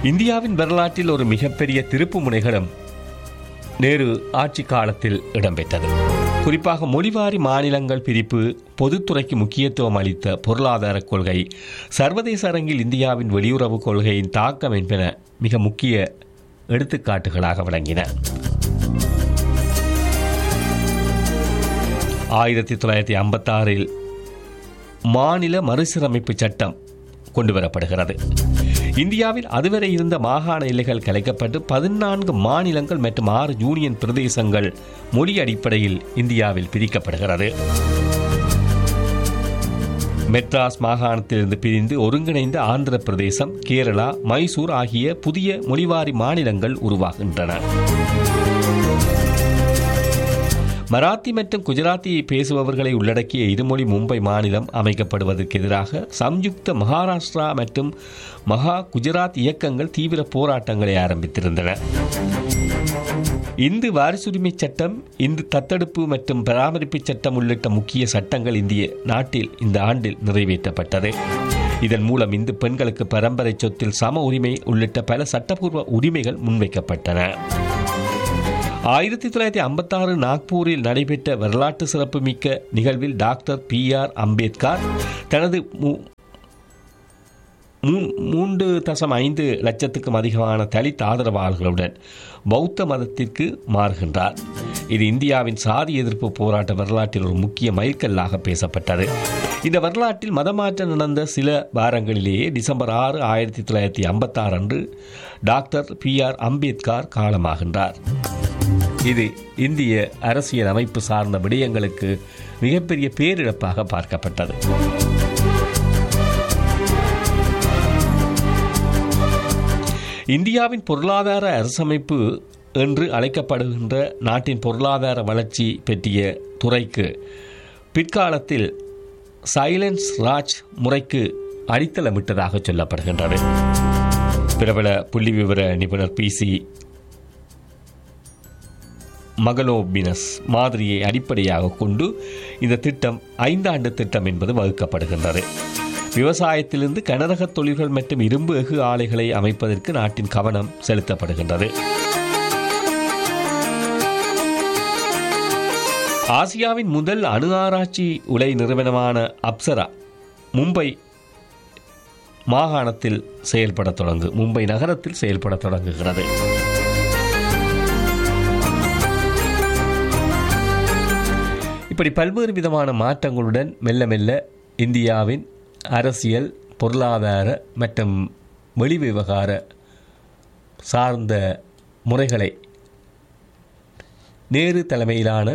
இந்தியாவின் வரலாற்றில் ஒரு மிகப்பெரிய திருப்பு முனைகளும் நேரு ஆட்சி காலத்தில் இடம்பெற்றது குறிப்பாக மொழிவாரி மாநிலங்கள் பிரிப்பு பொதுத்துறைக்கு முக்கியத்துவம் அளித்த பொருளாதார கொள்கை சர்வதேச அரங்கில் இந்தியாவின் வெளியுறவு கொள்கையின் தாக்கம் என்பன மிக முக்கிய எடுத்துக்காட்டுகளாக விளங்கின ஆயிரத்தி தொள்ளாயிரத்தி ஐம்பத்தாறில் மாநில மறுசீரமைப்பு சட்டம் கொண்டுவரப்படுகிறது இந்தியாவில் அதுவரை இருந்த மாகாண எல்லைகள் கலைக்கப்பட்டு பதினான்கு மாநிலங்கள் மற்றும் ஆறு யூனியன் பிரதேசங்கள் மொழி அடிப்படையில் இந்தியாவில் பிரிக்கப்படுகிறது மெட்ராஸ் மாகாணத்திலிருந்து பிரிந்து ஒருங்கிணைந்த ஆந்திர பிரதேசம் கேரளா மைசூர் ஆகிய புதிய மொழிவாரி மாநிலங்கள் உருவாகின்றன மராத்தி மற்றும் குஜராத்தியை பேசுபவர்களை உள்ளடக்கிய இருமொழி மும்பை மாநிலம் அமைக்கப்படுவதற்கு எதிராக சம்யுக்த மகாராஷ்டிரா மற்றும் மகா குஜராத் இயக்கங்கள் தீவிர போராட்டங்களை ஆரம்பித்திருந்தன இந்து வாரிசுரிமை சட்டம் இந்து தத்தெடுப்பு மற்றும் பராமரிப்பு சட்டம் உள்ளிட்ட முக்கிய சட்டங்கள் இந்திய நாட்டில் இந்த ஆண்டில் நிறைவேற்றப்பட்டது இதன் மூலம் இந்து பெண்களுக்கு பரம்பரை சொத்தில் சம உரிமை உள்ளிட்ட பல சட்டப்பூர்வ உரிமைகள் முன்வைக்கப்பட்டன ஆயிரத்தி தொள்ளாயிரத்தி ஐம்பத்தாறு நாக்பூரில் நடைபெற்ற வரலாற்று சிறப்புமிக்க நிகழ்வில் டாக்டர் பி ஆர் அம்பேத்கர் தனது மூ- மூ- மூன்று தசம் ஐந்து லட்சத்துக்கும் அதிகமான தலித் ஆதரவாளர்களுடன் பௌத்த மதத்திற்கு மாறுகின்றார் இது இந்தியாவின் சாதி எதிர்ப்பு போராட்ட வரலாற்றில் ஒரு முக்கிய மைல்கல்லாக பேசப்பட்டது இந்த வரலாற்றில் மதமாற்றம் நடந்த சில வாரங்களிலேயே டிசம்பர் ஆறு ஆயிரத்தி தொள்ளாயிரத்தி ஐம்பத்தாறு அன்று டாக்டர் பி ஆர் அம்பேத்கர் காலமாகின்றார் இது இந்திய அரசியல் அமைப்பு சார்ந்த விடயங்களுக்கு மிகப்பெரிய பேரிழப்பாக பார்க்கப்பட்டது இந்தியாவின் பொருளாதார அரசமைப்பு என்று அழைக்கப்படுகின்ற நாட்டின் பொருளாதார வளர்ச்சி பற்றிய துறைக்கு பிற்காலத்தில் சைலன்ஸ் ராஜ் முறைக்கு அடித்தளமிட்டதாக சொல்லப்படுகின்றது பிரபல புள்ளி விவர நிபுணர் பி சி மகளோபினஸ் மாதிரியை அடிப்படையாக கொண்டு இந்த திட்டம் ஐந்தாண்டு திட்டம் என்பது வகுக்கப்படுகின்றது விவசாயத்திலிருந்து கனரக தொழில்கள் மற்றும் இரும்பு எஃகு ஆலைகளை அமைப்பதற்கு நாட்டின் கவனம் செலுத்தப்படுகின்றது ஆசியாவின் முதல் அணு ஆராய்ச்சி உலை நிறுவனமான அப்சரா மும்பை மாகாணத்தில் செயல்பட தொடங்கு மும்பை நகரத்தில் செயல்பட தொடங்குகிறது இப்படி பல்வேறு விதமான மாற்றங்களுடன் மெல்ல மெல்ல இந்தியாவின் அரசியல் பொருளாதார மற்றும் வெளி விவகார சார்ந்த முறைகளை நேரு தலைமையிலான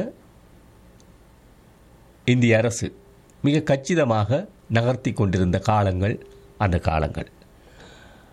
இந்திய அரசு மிக கச்சிதமாக நகர்த்தி கொண்டிருந்த காலங்கள் அந்த காலங்கள்